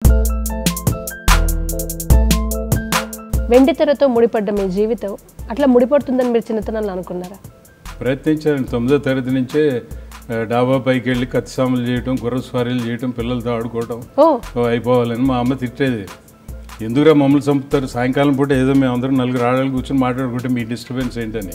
వెండితెరతో ముడిపడ్డ మీ జీవితం అట్లా ముడిపడుతుందని మీరు చిన్నతనంలో అనుకున్నారా ప్రయత్నించాను తొమ్మిదో తరగతి నుంచే ఆ, డాబా పైకి వెళ్ళి కత్తి సాములు చేయటం గుర్ర స్వారీలు చేయటం పిల్లలతో ఆడుకోవటం ఓ ఓ అయిపోవాలని మా అమ్మ తిట్టేది ఎందుకురా మమ్మల్ని చంపుతారు సాయంకాలం పూట ఏదో మేము అందరం నలుగురు ఆడవాళ్ళు కూర్చొని మాట్లాడుకుంటే మీ డిస్టర్బెన్స్ ఏంటని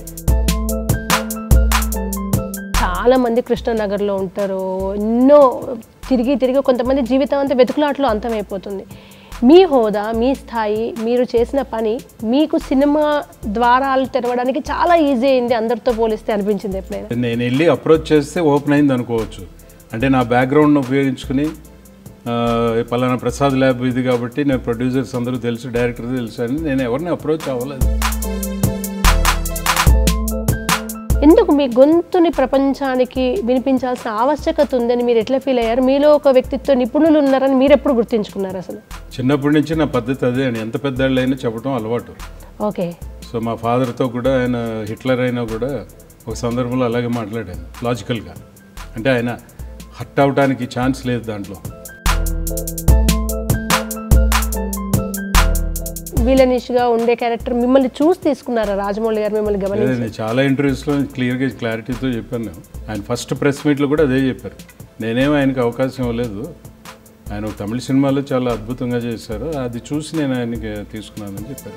చాలా మంది కృష్ణనగర్లో ఉంటారు ఎన్నో తిరిగి తిరిగి కొంతమంది జీవితం అంతా వెతుకులాటలో అంతమైపోతుంది మీ హోదా మీ స్థాయి మీరు చేసిన పని మీకు సినిమా ద్వారాలు తెరవడానికి చాలా ఈజీ అయింది అందరితో పోలిస్తే అనిపించింది ఎప్పుడైనా నేను వెళ్ళి అప్రోచ్ చేస్తే ఓపెన్ అయింది అనుకోవచ్చు అంటే నా బ్యాక్గ్రౌండ్ను ఉపయోగించుకుని ఆ, పలానా ప్రసాద్ ల్యాబ్ ఇది కాబట్టి నేను ప్రొడ్యూసర్స్ అందరూ తెలుసు డైరెక్టర్ తెలుసు అని నేను ఎవరిని అప్రోచ్ అవ్వలేదు ఎందుకు మీ గొంతుని ప్రపంచానికి వినిపించాల్సిన ఆవశ్యకత ఉందని మీరు ఎట్లా ఫీల్ అయ్యారు మీలో ఒక వ్యక్తిత్వ నిపుణులు ఉన్నారని మీరు ఎప్పుడు గుర్తించుకున్నారు అసలు చిన్నప్పటి నుంచి నా పద్ధతి అదే అని ఎంత పెద్దవాళ్ళైనా చెప్పడం అలవాటు ఓకే సో మా ఫాదర్తో కూడా ఆయన హిట్లర్ అయినా కూడా ఒక సందర్భంలో అలాగే మాట్లాడాను లాజికల్గా అంటే ఆయన హట్ అవడానికి ఛాన్స్ లేదు దాంట్లో విలనిష్గా ఉండే క్యారెక్టర్ మిమ్మల్ని చూసి తీసుకున్నారా రాజమౌళి గారు మిమ్మల్ని గమనించి అదే నేను చాలా ఇంటర్వ్యూస్లో క్లియర్గా క్లారిటీతో చెప్పాను నేను. ఆయన ఫస్ట్ ప్రెస్ మీట్లో కూడా అదే చెప్పారు నేనేం ఆయనకి అవకాశం ఇవ్వలేదు ఆయన ఒక తమిళ సినిమాలో చాలా అద్భుతంగా చేశారు అది చూసి నేను ఆయనకి తీసుకున్నానని చెప్పారు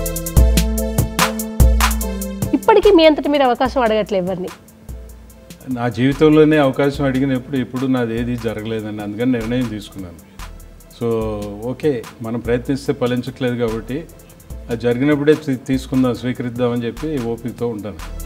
ఇప్పటికీ మీ అంతటి మీరు అవకాశం అడగట్లే ఎవరిని నా జీవితంలోనే అవకాశం అడిగినప్పుడు ఎప్పుడు నాది ఏది జరగలేదండి అందుకని నిర్ణయం తీసుకున్నాను సో ఓకే మనం ప్రయత్నిస్తే ఫలించట్లేదు కాబట్టి అది జరిగినప్పుడే తీ- తీసుకుందాం స్వీకరిద్దామని చెప్పి ఓపికతో ఉంటాను